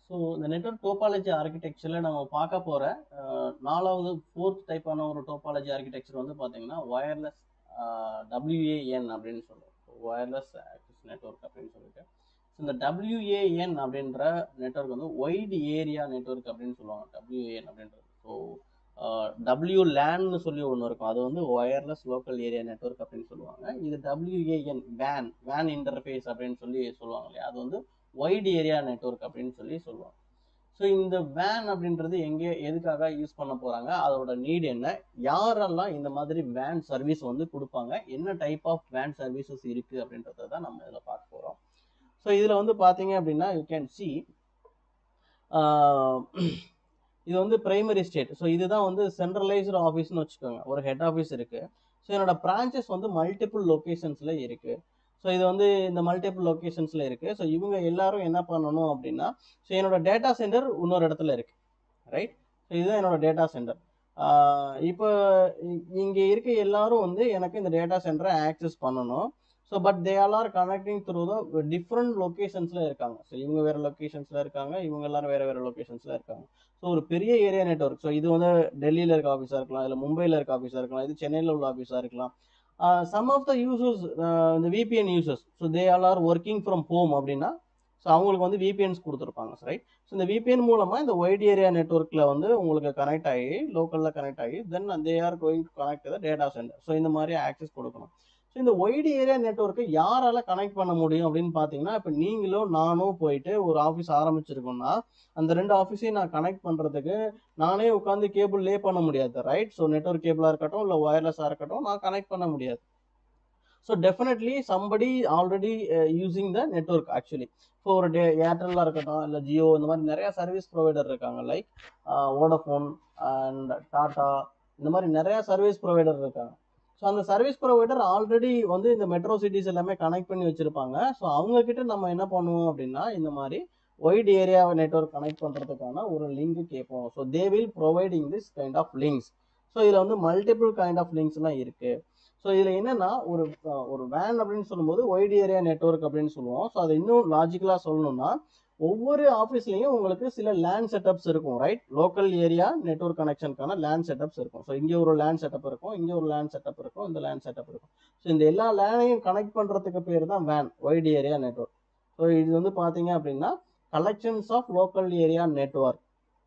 so இந்த network topology ஆர்கிடெக்சரில் நம்ம பார்க்க போகிற நாலாவது ஃபோர்த் டைப்பான ஒரு டோபாலஜி ஆர்கிடெக்சர் வந்து பார்த்தீங்கன்னா ஒயர்லெஸ் டபிள்யூஏஎன் அப்படின்னு சொல்லுவோம் ஒயர்லெஸ் ஆக்சஸ் நெட்வொர்க் அப்படின்னு சொல்லிட்டு ஸோ இந்த டபிள்யூஏஎன் அப்படின்ற நெட்வொர்க் வந்து ஒய்டு ஏரியா நெட்வொர்க் அப்படின்னு சொல்லுவாங்க டபிள்யூஏஎன் அப்படின்றது ஸோ டபிள்யூ லேன்னு சொல்லி ஒன்று இருக்கும் அது வந்து ஒயர்லெஸ் லோக்கல் ஏரியா நெட்வொர்க் அப்படின்னு சொல்லுவாங்க இது டபிள்யூஏஎன் வேன் வேன் இன்டர்ஃபேஸ் அப்படின்னு சொல்லி சொல்லுவாங்க இல்லையா அது வந்து ஒய்டு ஏரியா நெட்வொர்க் அப்படின்னு சொல்லி சொல்லுவாங்க ஸோ இந்த வேன் அப்படின்றது எங்கே எதுக்காக யூஸ் பண்ண போகிறாங்க அதோட நீட் என்ன யாரெல்லாம் இந்த மாதிரி வேன் சர்வீஸ் வந்து கொடுப்பாங்க என்ன டைப் ஆஃப் வேன் சர்வீசஸ் இருக்குது அப்படின்றத தான் நம்ம இதில் பார்க்க போகிறோம் ஸோ இதில் வந்து பார்த்தீங்க அப்படின்னா யூ கேன் சி இது வந்து பிரைமரி ஸ்டேட் ஸோ இதுதான் வந்து சென்ட்ரலைஸ்டு ஆஃபீஸ்னு வச்சுக்கோங்க ஒரு ஹெட் ஆஃபீஸ் இருக்குது ஸோ என்னோட பிரான்ச்சஸ் வந்து மல்டிபிள் லொக்கேஷன்ஸில் இருக்குது ஸோ இது வந்து இந்த மல்டிபிள் லொக்கேஷன்ஸில் இருக்குது ஸோ இவங்க எல்லாரும் என்ன பண்ணணும் அப்படின்னா ஸோ என்னோட டேட்டா சென்டர் இன்னொரு இடத்துல இருக்குது ரைட் ஸோ இதுதான் என்னோட டேட்டா சென்டர் இப்போ இங்கே இருக்க எல்லாரும் வந்து எனக்கு இந்த டேட்டா சென்டரை ஆக்சஸ் பண்ணணும் so but they all are connecting through the different லொக்கேஷன்ஸில் இருக்காங்க ஸோ இவங்க வேறு லொக்கேஷன்ஸில் இருக்காங்க இவங்க எல்லாரும் வேறு வேறு லொக்கேஷன்ஸில் இருக்காங்க ஸோ ஒரு பெரிய ஏரியா நெட்ஒர்க் ஸோ இது வந்து டெல்லியில் இருக்க ஆஃபீஸாக இருக்கலாம் இல்லை மும்பையில் இருக்க ஆஃபீஸாக இருக்கலாம் இது சென்னையில் உள்ள ஆஃபீஸாக இருக்கலாம் சம் ஆஃப் த யூசர்ஸ் இந்த VPN users so they all are working from home அப்படின்னா ஸோ அவங்களுக்கு வந்து விபிஎன்ஸ் கொடுத்துருப்பாங்க ரைட் ஸோ இந்த விபிஎன் மூலமாக இந்த ஒய்ட் ஏரியா நெட்ஒர்க்கில் வந்து உங்களுக்கு கனெக்ட் ஆகி லோக்கலில் கனெக்ட் ஆகி then they are going to connect the data center so இந்த மாதிரி ஆக்சஸ் கொடுக்கணும் ஸோ இந்த ஒய்டு ஏரியா நெட்ஒர்க்கை யாரால கனெக்ட் பண்ண முடியும் அப்படின்னு பார்த்தீங்கன்னா இப்போ நீங்களோ நானும் போயிட்டு ஒரு ஆஃபீஸ் ஆரம்பிச்சிருக்கோம்னா அந்த ரெண்டு ஆஃபீஸையும் நான் கனெக்ட் பண்ணுறதுக்கு நானே உட்காந்து கேபிள் லே பண்ண முடியாது ரைட் ஸோ நெட்ஒர்க் கேபிளாக இருக்கட்டும் இல்லை ஒயர்லெஸ்ஸாக இருக்கட்டும் நான் கனெக்ட் பண்ண முடியாது so definitely somebody already using the network actually இப்போ ஒரு டே ஏர்டெல்லாக இருக்கட்டும் இல்லை ஜியோ இந்த மாதிரி நிறையா சர்வீஸ் ப்ரொவைடர் இருக்காங்க லைக் வோடஃபோன் அண்ட் டாட்டா இந்த மாதிரி நிறையா சர்வீஸ் ப்ரொவைடர் இருக்காங்க ஸோ அந்த சர்வீஸ் ப்ரொவைடர் ஆல்ரெடி வந்து இந்த மெட்ரோ சிட்டிஸ் எல்லாமே கனெக்ட் பண்ணி வச்சுருப்பாங்க ஸோ அவங்கக்கிட்ட நம்ம என்ன பண்ணுவோம் அப்படின்னா இந்த மாதிரி ஒய்ட் ஏரியா நெட்ஒர்க் கனெக்ட் பண்ணுறதுக்கான ஒரு லிங்க் கேட்போம் so they will providing this kind of links so இதில் வந்து மல்டிபிள் கைண்ட் ஆஃப் லிங்க்ஸ்லாம் இருக்குது ஸோ இதில் என்னென்னா ஒரு ஒரு வேன் அப்படின்னு சொல்லும்போது ஒய்ட் ஏரியா நெட்ஒர்க் அப்படின்னு சொல்லுவோம் ஸோ அதை இன்னும் லாஜிக்கலாக சொல்லணும்னா ஒவ்வொரு ஆஃபீஸ்லேயும் உங்களுக்கு சில லேண்ட் செட்டப்ஸ் இருக்கும் ரைட் லோக்கல் ஏரியா நெட்ஒர்க் கனெக்ஷனுக்கான லேண்ட் செட்டப்ஸ் இருக்கும் ஸோ இங்கே ஒரு லேண்ட் செட்டப் இருக்கும் இங்கே ஒரு லேண்ட் செட்டப் இருக்கும் இந்த லேண்ட் செட்டப் இருக்கும் ஸோ இந்த எல்லா லேனையும் கனெக்ட் பண்ணுறதுக்கு பேர் தான் வேன் ஒய்ட் ஏரியா நெட்ஒர்க் ஸோ இது வந்து பார்த்தீங்க அப்படின்னா collections of local area network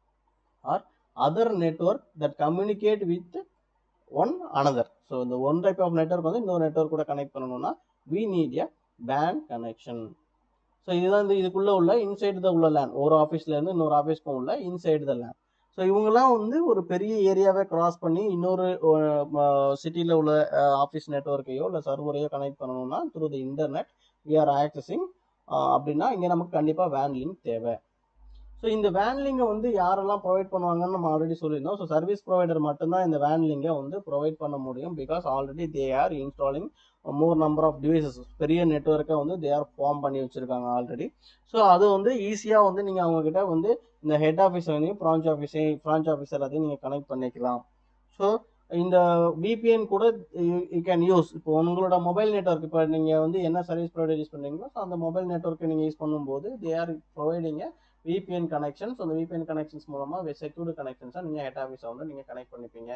or other network that communicate with one another so இந்த ஒன் டைப் ஆஃப் நெட்ஒர்க் வந்து இன்னொரு நெட்ஒர்க் கூட கனெக்ட் பண்ணணும்னா we need a WAN connection so இதுதான் இந்த இதுக்குள்ளே உள்ள இன்சைடு த உள்ள லேண்ட் ஒரு ஆஃபீஸ்லேருந்து இன்னொரு ஆஃபீஸ்க்கும் உள்ள இன்சைடு த லேண்ட் ஸோ இவங்கெல்லாம் வந்து ஒரு பெரிய ஏரியாவை கிராஸ் பண்ணி இன்னொரு சிட்டியில் உள்ள ஆஃபீஸ் நெட்ஒர்க்கையோ இல்லை சர்வரையோ கனெக்ட் பண்ணணும்னா through the internet we are accessing அப்படின்னா இங்கே நமக்கு கண்டிப்பாக வேன் லிங்க் தேவை ஸோ இந்த வேன் லிங்கை வந்து யாரெல்லாம் ப்ரொவைட் பண்ணுவாங்கன்னு நம்ம ஆல்ரெடி சொல்லியிருந்தோம் ஸோ சர்வீஸ் ப்ரொவைடர் மட்டும்தான் இந்த வேன் லிங்கை வந்து ப்ரொவைட் பண்ண முடியும் because already they are installing more number of devices பெரிய நெட்ஒர்க்கை வந்து தே ஆர் ஃபார்ம் பண்ணி வச்சுருக்காங்க ஆல்ரெடி ஸோ அது வந்து ஈஸியாக வந்து நீங்கள் அவங்கக்கிட்ட வந்து இந்த ஹெட் ஆஃபீஸ் வந்து பிரான்ச் ஆஃபீஸையும் பிரான்ச் ஆஃபீஸ் எல்லாத்தையும் நீங்கள் கனெக்ட் பண்ணிக்கலாம் ஸோ இந்த விபிஎன் கூட யூ கேன் யூஸ் இப்போ உங்களோட மொபைல் நெட்ஒர்க் இப்போ நீங்கள் வந்து என்ன சர்வீஸ் ப்ரொவைடர் யூஸ் பண்ணுறீங்களோ ஸோ அந்த மொபைல் நெட்ஒர்க்கை நீங்கள் யூஸ் பண்ணும்போது they are providing VPN connections அந்த விபிஎன் கனெக்ஷன்ஸ் மூலமாக செக்யூர்டு கனெக்ஷன்ஸாக நீங்கள் ஹெட் ஆஃபீஸை வந்து நீங்கள் கனெக்ட் பண்ணிப்பீங்க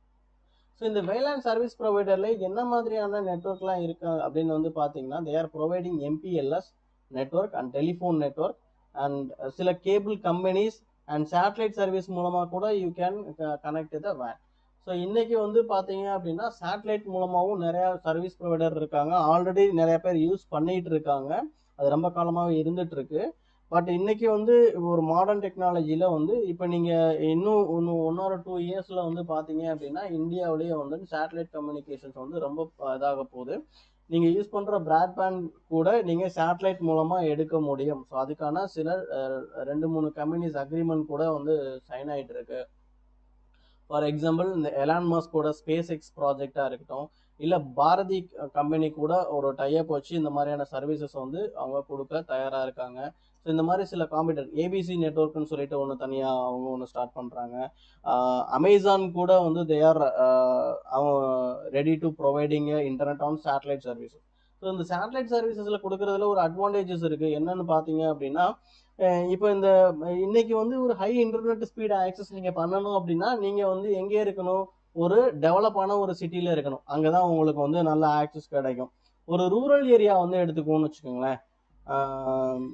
ஸோ இந்த வேலாண்ட் சர்வீஸ் ப்ரொவைடரில் என்ன மாதிரியான நெட்ஒர்க்லாம் இருக்கு அப்படின்னு வந்து பார்த்தீங்கன்னா they are providing MPLS network and telephone network and சில cable companies and satellite service மூலமாக கூட யூ கேன் கனெக்ட் த வேன் ஸோ இன்றைக்கி வந்து பார்த்தீங்க அப்படின்னா சேட்டலைட் மூலமாகவும் நிறையா சர்வீஸ் ப்ரொவைடர் இருக்காங்க ஆல்ரெடி நிறைய பேர் யூஸ் பண்ணிகிட்டு இருக்காங்க அது ரொம்ப காலமாகவே இருந்துகிட்ருக்கு பட் இன்னைக்கு வந்து ஒரு மாடர்ன் டெக்னாலஜியில் வந்து இப்போ நீங்கள் இன்னும் ஒன்று ஒன் ஆர் டூ இயர்ஸில் வந்து பார்த்தீங்க அப்படின்னா இந்தியாவிலேயே வந்து சேட்டலைட் கம்யூனிகேஷன்ஸ் வந்து ரொம்ப இதாக போகுது நீங்கள் யூஸ் பண்ணுற ப்ராட்பேண்ட் கூட நீங்கள் சேட்டலைட் மூலமாக எடுக்க முடியும் ஸோ அதுக்கான சில ரெண்டு மூணு கம்பெனிஸ் அக்ரிமெண்ட் கூட வந்து சைன் ஆகிட்டு இருக்கு ஃபார் எக்ஸாம்பிள் இந்த எலான் மாஸ்கோட ஸ்பேஸ் எக்ஸ் ப்ராஜெக்டாக இருக்கட்டும் இல்லை பாரதி கம்பெனி கூட ஒரு டைப் வச்சு இந்த மாதிரியான சர்வீசஸ் வந்து அவங்க கொடுக்க தயாராக இருக்காங்க ஸோ இந்த மாதிரி சில காம்படிட்டர் ஏபிசி நெட்ஒர்க்னு சொல்லிட்டு ஒன்று தனியாக அவங்க ஒன்று ஸ்டார்ட் பண்ணுறாங்க அமேசான் கூட வந்து தே ஆர் அவங்க ready to providing internet on satellite service so இந்த சேட்டலைட் சர்வீசஸில் கொடுக்குறதுல ஒரு அட்வான்டேஜஸ் இருக்குது என்னன்னு பார்த்தீங்க அப்படின்னா அஹ் இப்போ இந்த இன்னைக்கு வந்து ஒரு ஹை இன்டர்நெட் ஸ்பீட் ஆக்சஸ் நீங்கள் பண்ணணும் அப்படின்னா நீங்கள் வந்து எங்கே இருக்கணும் ஒரு டெவலப் ஆன ஒரு சிட்டியில் இருக்கணும் அங்கே தான் உங்களுக்கு வந்து நல்ல ஆக்சஸ் கிடைக்கும் ஒரு ரூரல் ஏரியா வந்து எடுத்துக்கோன்னு வச்சுக்கோங்களேன் ஆஹ்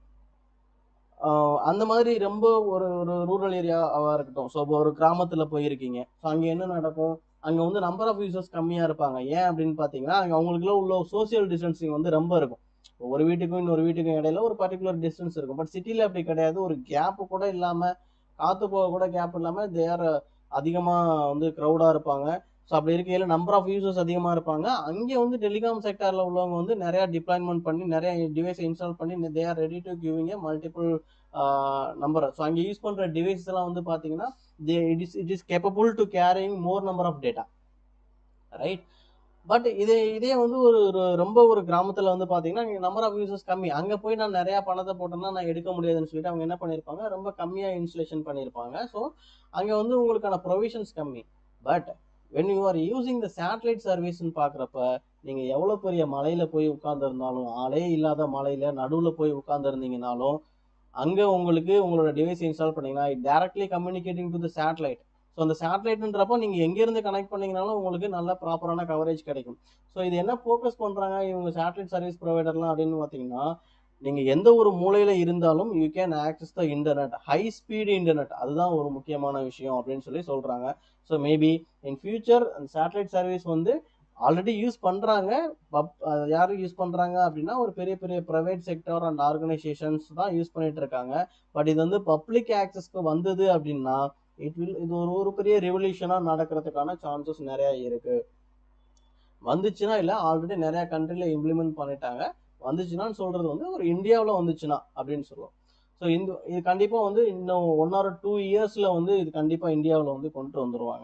ஆஹ் அந்த மாதிரி ரொம்ப ஒரு ஒரு ரூரல் ஏரியாவாக இருக்கட்டும் ஸோ இப்போ ஒரு கிராமத்தில் போயிருக்கீங்க ஸோ அங்கே என்ன நடக்கும் அங்கே வந்து நம்பர் ஆஃப் யூசர்ஸ் கம்மியாக இருப்பாங்க ஏன் அப்படின்னு பார்த்தீங்கன்னா அங்கே அவங்களுக்குள்ள உள்ள சோசியல் டிஸ்டன்சிங் வந்து ரொம்ப இருக்கும் ஒரு வீட்டுக்கும் இன்னொரு வீட்டுக்கும் இடையில ஒரு பர்டிகுலர் டிஸ்டன்ஸ் இருக்கும் பட் சிட்டியில் அப்படி கிடையாது ஒரு கேப் கூட இல்லாமல் காற்று போக கூட கேப் இல்லாமல் தேர் அதிகமாக வந்து க்ரௌடாக இருப்பாங்க ஸோ அப்படி இருக்கையில் நம்பர் ஆஃப் யூசர்ஸ் அதிகமாக இருப்பாங்க அங்கே வந்து டெலிகாம் செக்டாரில் உள்ளவங்க வந்து நிறையா டிப்ளாய்மெண்ட் பண்ணி நிறைய டிவைஸை இன்ஸ்டால் பண்ணி they are ready to giving a multiple number so அங்கே யூஸ் பண்ணுற டிவைஸ் எல்லாம் வந்து பார்த்தீங்கன்னா they it is it is capable to carrying more number of data right but இதே இதே வந்து ஒரு ஒரு ரொம்ப ஒரு கிராமத்தில் வந்து பார்த்தீங்கன்னா இங்கே நம்பர் ஆஃப் யூசர்ஸ் கம்மி அங்கே போய் நான் நிறையா பணத்தை போட்டேன்னா நான் எடுக்க முடியாதுன்னு சொல்லிட்டு அவங்க என்ன பண்ணியிருப்பாங்க ரொம்ப கம்மியாக இன்ஸ்டலேஷன் பண்ணியிருப்பாங்க ஸோ அங்கே வந்து உங்களுக்கான ப்ரொவிஷன்ஸ் கம்மி but when you are using the satellite சர்வீஸ்னு பார்க்குறப்ப நீங்கள் எவ்வளோ பெரிய மலையில் போய் உட்காந்துருந்தாலும் ஆளே இல்லாத மலையில் நடுவில் போய் உட்காந்துருந்தீங்கனாலும் அங்கே உங்களுக்கு உங்களோட டிவைஸ் இன்ஸ்டால் பண்ணீங்கன்னா it directly communicating to the satellite so அந்த சேட்டலைட்ன்றப்போ நீங்கள் எங்கேருந்து கனெக்ட் பண்ணீங்கனாலும் உங்களுக்கு நல்ல ப்ராப்பரான கவரேஜ் கிடைக்கும் ஸோ இது என்ன ஃபோக்கஸ் பண்ணுறாங்க இவங்க சேட்டலைட் சர்வீஸ் ப்ரொவைடர்லாம் அப்படின்னு பார்த்தீங்கன்னா நீங்கள் எந்த ஒரு மூலையில் இருந்தாலும் you can access the internet high speed internet அதுதான் ஒரு முக்கியமான விஷயம் அப்படின்னு சொல்லி சொல்கிறாங்க ஸோ மேபி இன் ஃபியூச்சர் அந்த சேட்டலைட் சர்வீஸ் வந்து ஆல்ரெடி யூஸ் பண்ணுறாங்க பப் யார் யூஸ் பண்ணுறாங்க அப்படின்னா ஒரு பெரிய பெரிய ப்ரைவேட் செக்டர் அண்ட் ஆர்கனைசேஷன்ஸ் தான் யூஸ் பண்ணிட்டு இருக்காங்க பட் இது வந்து பப்ளிக் ஆக்சஸ்க்கு வந்தது அப்படின்னா இட் வில் இது ஒரு ஒரு பெரிய ரெவல்யூஷனாக நடக்கிறதுக்கான சான்சஸ் நிறையா இருக்கு வந்துச்சுன்னா இல்லை ஆல்ரெடி நிறைய கண்ட்ரியில் இம்ப்ளிமெண்ட் பண்ணிட்டாங்க வந்துச்சுன்னான்னு சொல்றது வந்து ஒரு இந்தியாவில் வந்துச்சுன்னா அப்படின்னு சொல்லுவோம் ஸோ இந்த இது கண்டிப்பாக வந்து இன்னும் ஒன் ஆர் டூ இயர்ஸில் வந்து இது கண்டிப்பாக இந்தியாவில் வந்து கொண்டு வந்துருவாங்க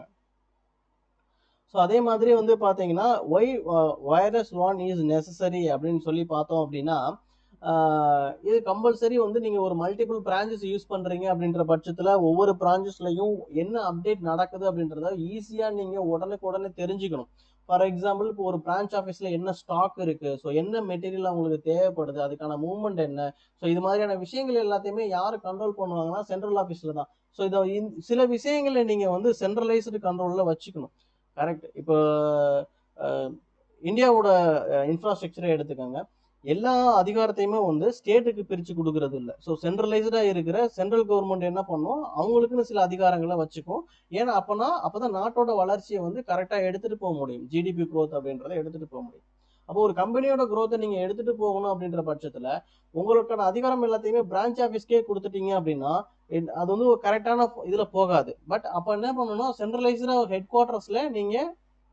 ஸோ அதே மாதிரி வந்து பார்த்தீங்கன்னா why virus one is necessary அப்படின்னு சொல்லி பார்த்தோம் அப்படின்னா ஆஹ் இது கம்பல்சரி வந்து நீங்கள் ஒரு மல்டிபிள் பிரான்ச்சஸ் யூஸ் பண்ணுறீங்க அப்படின்ற பட்சத்தில் ஒவ்வொரு பிரான்ச்சஸ்லையும் என்ன அப்டேட் நடக்குது அப்படின்றத ஈஸியாக நீங்கள் உடனுக்குடனே தெரிஞ்சுக்கணும் ஃபார் எக்ஸாம்பிள் இப்போ ஒரு பிரான்ச் ஆஃபீஸில் என்ன ஸ்டாக் இருக்குது ஸோ என்ன மெட்டீரியல் அவங்களுக்கு தேவைப்படுது அதுக்கான மூவ்மெண்ட் என்ன ஸோ இது மாதிரியான விஷயங்கள் எல்லாத்தையுமே யார் கண்ட்ரோல் பண்ணுவாங்கன்னா சென்ட்ரல் ஆஃபீஸில் தான் ஸோ இதை இந்த- சில விஷயங்களை நீங்கள் வந்து சென்ட்ரலைஸ்டு கண்ட்ரோலில் வச்சுக்கணும் கரெக்ட் இப்போ அஹ், இந்தியாவோட இன்ஃப்ராஸ்ட்ரக்சரை எடுத்துக்கோங்க எல்லா அதிகாரத்தையுமே வந்து ஸ்டேட்டுக்கு பிரித்து கொடுக்கறது இல்லை ஸோ சென்ட்ரலைஸ்டாக இருக்கிற சென்ட்ரல் கவர்மெண்ட் என்ன பண்ணும் அவங்களுக்குன்னு சில அதிகாரங்களை வச்சுக்கும் ஏன்னா அப்போனா அப்போ தான் நாட்டோட வளர்ச்சியை வந்து கரெக்டாக எடுத்துகிட்டு போக முடியும் ஜிடிபி growth அப்படின்றத எடுத்துகிட்டு போக முடியும் அப்போ ஒரு கம்பெனியோட growth-அ நீங்கள் எடுத்துகிட்டு போகணும் அப்படின்ற பட்சத்தில் உங்களுக்கான அதிகாரம் எல்லாத்தையுமே பிரான்ச் ஆஃபீஸ்க்கே கொடுத்துட்டீங்க அப்படின்னா it- அது வந்து ஒரு கரெக்டான இதில் போகாது பட் அப்போ என்ன பண்ணணும் சென்ட்ரலைஸ்டாக ஹெட் குவார்ட்டர்ஸில் நீங்கள்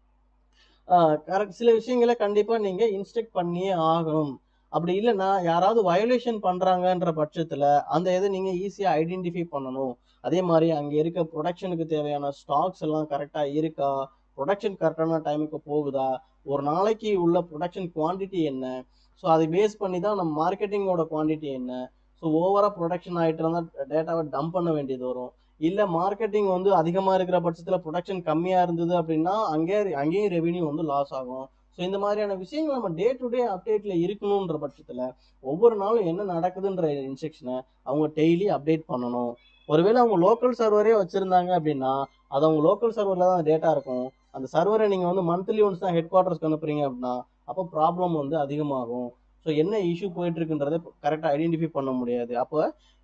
கரெக்ட் சில விஷயங்களை கண்டிப்பாக நீங்கள் இன்ஸ்ட்ரக்ட் பண்ணியே ஆகணும் அப்படி இல்லைன்னா யாராவது வயலேஷன் பண்ணுறாங்கன்ற பட்சத்தில் அந்த இதை நீங்கள் ஈஸியாக ஐடென்டிஃபை பண்ணணும் அதே மாதிரி அங்கே இருக்க ப்ரொடக்ஷனுக்கு தேவையான ஸ்டாக்ஸ் எல்லாம் கரெக்டாக இருக்கா ப்ரொடக்ஷன் கரெக்டான டைமுக்கு போகுதா ஒரு நாளைக்கு உள்ள ப்ரொடக்ஷன் குவாண்டிட்டி என்ன ஸோ அதை பேஸ் பண்ணி தான் நம்ம மார்க்கெட்டிங்கோட குவாண்டிட்டி என்ன ஸோ ஓவராக ப்ரொடக்ஷன் ஆகிட்டு இருந்தால் டேட்டாவை டம்ப் பண்ண வேண்டியது வரும் இல்லை மார்க்கெட்டிங் வந்து அதிகமாக இருக்கிற பட்சத்தில் ப்ரொடக்ஷன் கம்மியாக இருந்தது அப்படின்னா அங்கே அங்கேயும் ரெவென்யூ வந்து லாஸ் ஆகும் ஸோ இந்த மாதிரியான விஷயங்கள் நம்ம டே டு டே அப்டேட்டில் இருக்கணுன்ற பட்சத்தில் ஒவ்வொரு நாளும் என்ன நடக்குதுன்ற இன்ஸ்ட்ரக்ஷனை அவங்க டெய்லி அப்டேட் பண்ணணும் ஒருவேளை அவங்க லோக்கல் சர்வரே வச்சுருந்தாங்க அப்படின்னா அது அவங்க லோக்கல் சர்வரில் தான் டேட்டா இருக்கும் அந்த சர்வரை நீங்கள் வந்து மந்த்லி ஒன்ஸ் தான் ஹெட் குவார்ட்டர்ஸ்க்கு அனுப்புறீங்க அப்படின்னா அப்போ ப்ராப்ளம் வந்து அதிகமாகும் ஸோ என்ன இஷ்யூ போயிட்டு இருக்குன்றதை கரெக்டாக ஐடென்டிஃபை பண்ண முடியாது அப்போ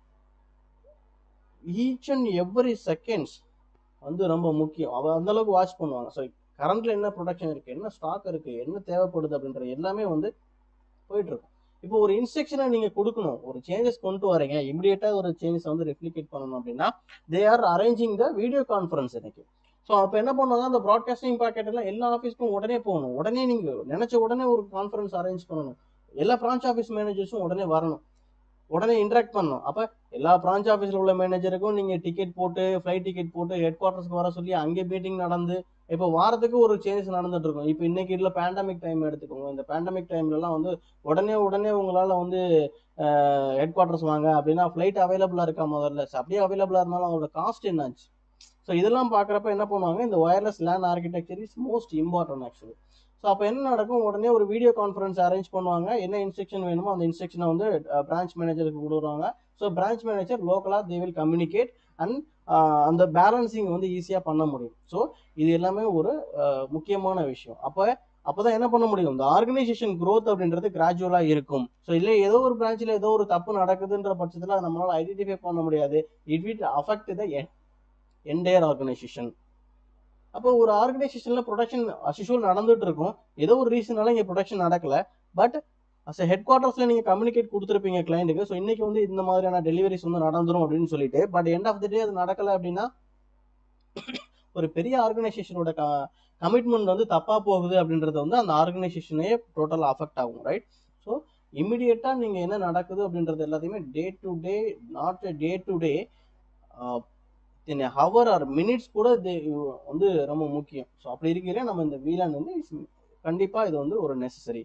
ஈச் அண்ட் எவ்ரி செகண்ட்ஸ் வந்து ரொம்ப முக்கியம் அவ அந்த அளவுக்கு வாட்ச் பண்ணுவாங்க ஸோ கரண்ட்ல என்ன ப்ரொடக்ஷன் இருக்கு என்ன ஸ்டாக் இருக்கு என்ன தேவைப்படுது அப்படின்ற எல்லாமே வந்து போயிட்டு இருக்கும் இப்போ ஒரு இன்ஸ்ட்ரக்ஷனை நீங்க கொடுக்கணும் ஒரு சேஞ்சஸ் கொண்டு வரீங்க இமிடியேட்டா ஒரு சேஞ்சஸ் வந்து ரெப்ளிகேட் பண்ணணும் அப்படின்னா they are arranging the video conference எனக்கு ஸோ அப்போ என்ன பண்ணுவாங்க அந்த ப்ராட்காஸ்டிங் பாக்கெட் எல்லாம் எல்லா ஆஃபீஸ்க்கும் உடனே போகணும் உடனே நீங்க நினைச்ச உடனே ஒரு கான்ஃபரன்ஸ் அரேஞ்ச் பண்ணணும் எல்லா பிரான்ச் ஆஃபீஸ் மேனேஜர்ஸும் உடனே வரணும் உடனே இன்ட்ராக்ட் பண்ணணும் அப்போ எல்லா பிரான்ச் ஆஃபீஸில் உள்ள மேனேஜருக்கும் நீங்கள் டிக்கெட் போட்டு ஃப்ளைட் டிக்கெட் போட்டு ஹெட் குவார்ட்டர்ஸ்க்கு வர சொல்லி அங்கே மீட்டிங் நடந்து இப்போ வாரத்துக்கு ஒரு சேஞ்சஸ் நடந்துட்டு இருக்கும் இப்போ இன்னைக்கு இல்லை பேண்டமிக் டைம் எடுத்துக்கோங்க இந்த பேண்டமிக் டைம்லலாம் வந்து உடனே உடனே உங்களால் வந்து ஹெட் குவார்ட்டர்ஸ் வாங்க அப்படின்னா ஃப்ளைட் அவைலபிளாக இருக்கா முதல்ல So, அப்படியே அவைலபிளாக இருந்தாலும் அதோட காஸ்ட் என்னாச்சு ஸோ இதெல்லாம் பார்க்குறப்ப என்ன பண்ணுவாங்க இந்த wireless LAN architecture is most important actually so அப்போ என்ன நடக்கும் உடனே ஒரு வீடியோ கான்ஃபரன்ஸ் அரேஞ்ச் பண்ணுவாங்க என்ன இன்ஸ்ட்ரக்ஷன் வேணுமோ அந்த இன்ஸ்ட்ரக்ஷனை வந்து பிரான்ச் மேனேஜருக்கு கொடுக்குறாங்க ஸோ பிரான்ச் மேனேஜர் லோக்கலாக தே வில் கம்யூனிகேட் அண்ட் அந்த பேலன்சிங் வந்து ஈஸியாக பண்ண முடியும் ஸோ இது எல்லாமே ஒரு அஹ், முக்கியமான விஷயம் அப்போ அப்பதான் என்ன பண்ண முடியும் இந்த ஆர்கனைசேஷன் growth அப்படின்றது கிராஜுவலா இருக்கும் ஸோ இல்லை ஏதோ ஒரு பிரான்ச்ல ஏதோ ஒரு தப்பு நடக்குதுன்ற பட்சத்தில் அதை நம்மளால ஐடென்டிஃபை பண்ண முடியாது it will affect the entire organization அப்போ ஒரு ஆர்கனைசேஷன்ல ப்ரொடக்ஷன் அசிஷுவல் நடந்துட்டு இருக்கும் ஏதோ ஒரு ரீசனால இங்கே ப்ரொடக்ஷன் நடக்கல பட் அஸ் ஹெட் குவார்ட்டர்ஸ்ல நீங்க கம்யூனிகேட் கொடுத்துருப்பீங்க கிளைண்ட்டுக்கு ஸோ இன்னைக்கு வந்து இந்த மாதிரியான டெலிவரிஸ் வந்து நடந்துரும் அப்படின்னு சொல்லிட்டு but end of the day அது நடக்கல அப்படின்னா ஒரு பெரிய ஆர்கனைசேஷனோட கமிட்மெண்ட் வந்து தப்பா போகுது அப்படின்றது வந்து அந்த ஆர்கனைசேஷனே டோட்டல் அஃபெக்ட் ஆகும் ரைட் ஸோ இமிடியேட்டா நீங்க என்ன நடக்குது அப்படின்றது எல்லாத்தையுமே day to day not day to day in hour or minutes கூட இது வந்து ரொம்ப முக்கியம் ஸோ அப்படி இருக்கிற நம்ம இந்த வீலான் வந்து is கண்டிப்பா இது வந்து ஒரு நெசசரி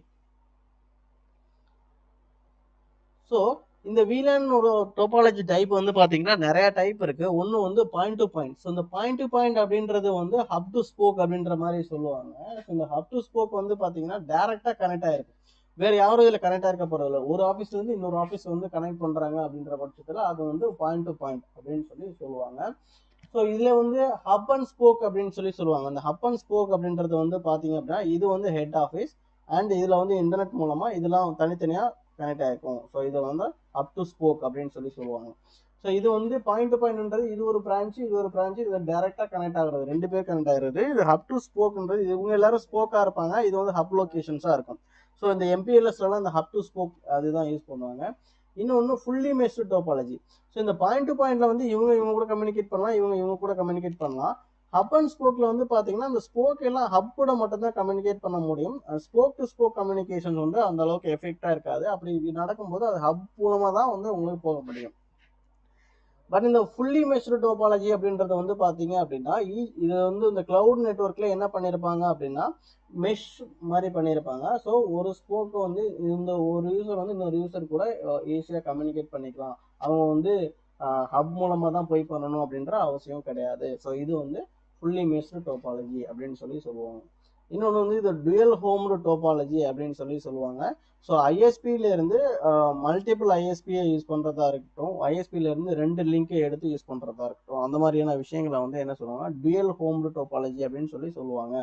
ஸோ இந்த வீலானோட டோபாலஜி டைப் வந்து பாத்தீங்கன்னா நிறைய டைப் இருக்கு ஒன்று வந்து பாயிண்ட் டு பாயிண்ட் ஸோ இந்த பாயிண்ட் டு பாயிண்ட் அப்படின்றது வந்து ஹப் டு ஸ்போக் அப்படின்ற மாதிரி சொல்லுவாங்க ஸோ இந்த ஹப் டு ஸ்போக் வந்து பாத்தீங்கன்னா டைரக்டா கனெக்ட் ஆயிருக்கு வேற யாரும் இதுல கனெக்ட் ஆயிருக்க போறதில்ல ஒரு ஆஃபீஸ்ல இருந்து இன்னொரு ஆஃபீஸ் வந்து கனெக்ட் பண்றாங்க அப்படின்ற பட்சத்துல அது வந்து பாயிண்ட் டு பாயிண்ட் அப்படின்னு சொல்லி சொல்லுவாங்க ஸோ இதுல வந்து ஹப் அண்ட் ஸ்போக் அப்படின்னு சொல்லி சொல்லுவாங்க அந்த ஹப் அண்ட் ஸ்போக் அப்படின்றது வந்து பாத்தீங்க அப்படின்னா இது வந்து ஹெட் ஆஃபீஸ் அண்ட் இதுல வந்து இன்டர்நெட் மூலமா இதெல்லாம் தனித்தனியா கனெக்ட் ஆயிருக்கும் ஸோ இதை வந்து அப் டு ஸ்போக் அப்படின்னு சொல்லி சொல்லுவாங்க ஸோ இது வந்து பாயிண்ட் டு பாயிண்ட்ன்றது இது ஒரு பிரான்ச் இது ஒரு பிரான்ச் இது டைரக்டா கனெக்ட் ஆகுறது ரெண்டு பேர் கனெக்ட் ஆகுறது இது ஹப் டு ஸ்போக்ன்றது இவங்க எல்லாரும் ஸ்போக்கா இருப்பாங்க இது வந்து ஹப் லொகேஷன்ஸா இருக்கும் ஸோ இந்த எம்பிஎல்எஸ்லாம் இந்த ஹப் டு ஸ்போக் அதுதான் யூஸ் பண்ணுவாங்க இன்னொன்று ஃபுல்லி மெஸ்டு டோபாலஜி ஸோ இந்த பாயிண்ட் டு பாயிண்ட்ல வந்து இவங்க இவங்க கூட கம்யூனிகேட் பண்ணலாம் இவங்க இவங்க கூட கம்யூனிகேட் பண்ணலாம் ஹப் அண்ட் ஸ்போக்ல வந்து பாத்தீங்கன்னா அந்த ஸ்போக் எல்லாம் ஹப் கூட மட்டும் தான் கம்யூனிகேட் பண்ண முடியும் ஸ்போக் டு ஸ்போக் கம்யூனிகேஷன் வந்து அந்த அளவுக்கு எஃபெக்டா இருக்காது அப்படி இது நடக்கும்போது அது ஹப் மூலமா தான் வந்து உங்களுக்கு போக முடியும் பட் இந்த ஃபுல்லி மெஸ்டு டோபாலஜி அப்படின்றது வந்து பாத்தீங்க அப்படின்னா இ- இது வந்து இந்த கிளவுட் நெட்ஒர்க்ல என்ன பண்ணிருப்பாங்க அப்படின்னா மெஷ் மாதிரி பண்ணியிருப்பாங்க ஸோ ஒரு ஸ்போக் வந்து இந்த ஒரு யூசர் வந்து இன்னொரு யூசர் கூட ஈஸியாக கம்யூனிகேட் பண்ணிக்கலாம் அவங்க வந்து ஹப் மூலமாக தான் போய் பண்ணணும் அப்படின்ற அவசியம் கிடையாது ஸோ இது வந்து ஃபுல்லி மெஸ்டு டோபாலஜி அப்படின்னு சொல்லி சொல்லுவாங்க இன்னொன்று வந்து இது டுயல் ஹோம்டு டோபாலஜி அப்படின்னு சொல்லி சொல்லுவாங்க ஸோ ஐஎஸ்பியில இருந்து மல்டிபிள் ஐஎஸ்பியை யூஸ் பண்ணுறதா இருக்கட்டும் ஐஎஸ்பியில இருந்து ரெண்டு லிங்கை எடுத்து யூஸ் பண்ணுறதா இருக்கட்டும் அந்த மாதிரியான விஷயங்களை வந்து என்ன சொல்லுவாங்க டுயல் ஹோம்டு டோபாலஜி அப்படின்னு சொல்லி சொல்லுவாங்க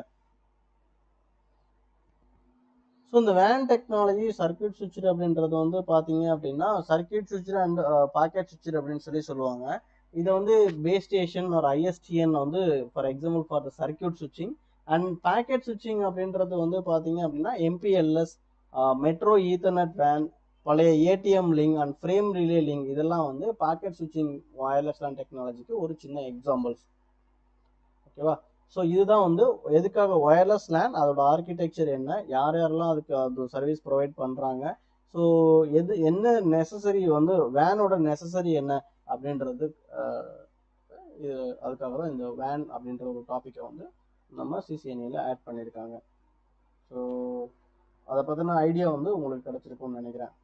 ஸோ இந்த வேன் டெக்னாலஜி சர்க்யூட் சுவிட்சர் அப்படின்றது வந்து பார்த்தீங்க அப்படின்னா சர்க்யூட் சுவிட்சர் அண்ட் பாக்கெட் சுவிட்சர் அப்படின்னு சொல்லி சொல்லுவாங்க இதை வந்து பேஸ் ஸ்டேஷன் ஒரு ஐஎஸ்டிஎன் வந்து for example for the circuit சுவிட்சிங் அண்ட் பாக்கெட் சுவிட்சிங் அப்படின்றது வந்து பார்த்தீங்க அப்படின்னா எம்பிஎல்எஸ் மெட்ரோ ஈத்தர்நெட் வேன் பழைய ATM link and frame relay link இதெல்லாம் வந்து பாக்கெட் சுவிட்சிங் வயர்லெஸ் லேன் டெக்னாலஜிக்கு ஒரு சின்ன எக்ஸாம்பிள்ஸ் ஓகேவா ஸோ இதுதான் வந்து எதுக்காக ஒயர்லெஸ் லேன் அதோட ஆர்கிடெக்சர் என்ன யார் யாரெல்லாம் அதுக்கு அது சர்வீஸ் ப்ரொவைட் பண்ணுறாங்க ஸோ எது என்ன நெசசரி வந்து வேனோட நெசசரி என்ன அப்படின்றது அஹ், இது அதுக்காக தான் இந்த வேன் அப்படின்ற ஒரு டாப்பிக்கை வந்து நம்ம சிசிஎன்ஏல ஆட் பண்ணியிருக்காங்க ஸோ அதை பற்றின ஐடியா வந்து உங்களுக்கு கிடைச்சிருக்கும்னு நினைக்கிறேன்